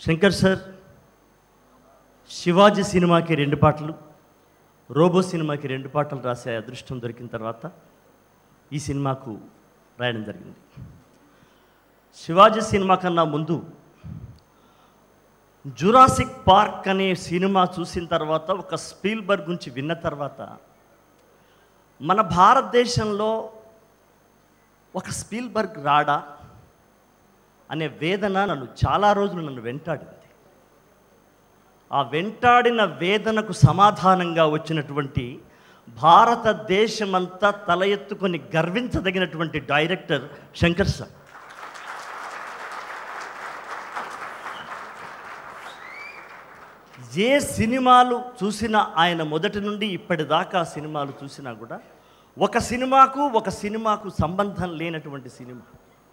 Shankar sir Shivaji సినిమాకి రెండు పాటలు రోబో సినిమాకి రెండు పాటలు రాసే అదృష్టం దొరికిన తర్వాత ఈ సినిమాకు రాయడం జరిగింది శివాజీ సినిమా కన్నా ముందు జురాసిక్ పార్క్ అనే సినిమా చూసిన తర్వాత ఒక స్పీల్బర్గ్ గురించి విన్న తర్వాత మన భారతదేశంలో ఒక స్పీల్బర్గ్ రాడా అనే వేదన నన్ను చాలా రోజులు నన్ను వెంటాడింది ఆ వెంటాడిన వేదనకు సమాధానంగా వచ్చినటువంటి భారతదేశమంతా తల ఎత్తుకొని గర్వించదగినటువంటి డైరెక్టర్ శంకర్ సార్ ఏ సినిమాలు చూసినా ఆయన మొదటి నుండి ఇప్పటిదాకా సినిమాలు చూసినా కూడా ఒక సినిమాకు ఒక సినిమాకు సంబంధం లేనటువంటి సినిమా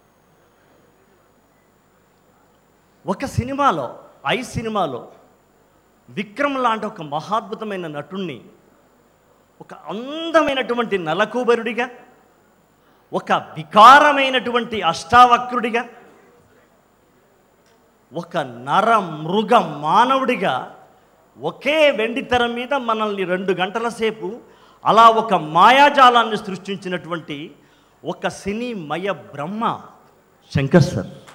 ఒక సినిమాలో ఐ సినిమాలో విక్రమ్ లాంటి ఒక మహాద్భుతమైన నటుణ్ణి ఒక అందమైనటువంటి నలకూబరుడిగా ఒక వికారమైనటువంటి అష్టావక్రుడిగా ఒక నర మృగ మానవుడిగా ఒకే వెండి తెర మీద మనల్ని రెండు గంటల సేపు అలా ఒక మాయాజాలాన్ని సృష్టించినటువంటి ఒక సినీమయ బ్రహ్మ శంకర్ సార్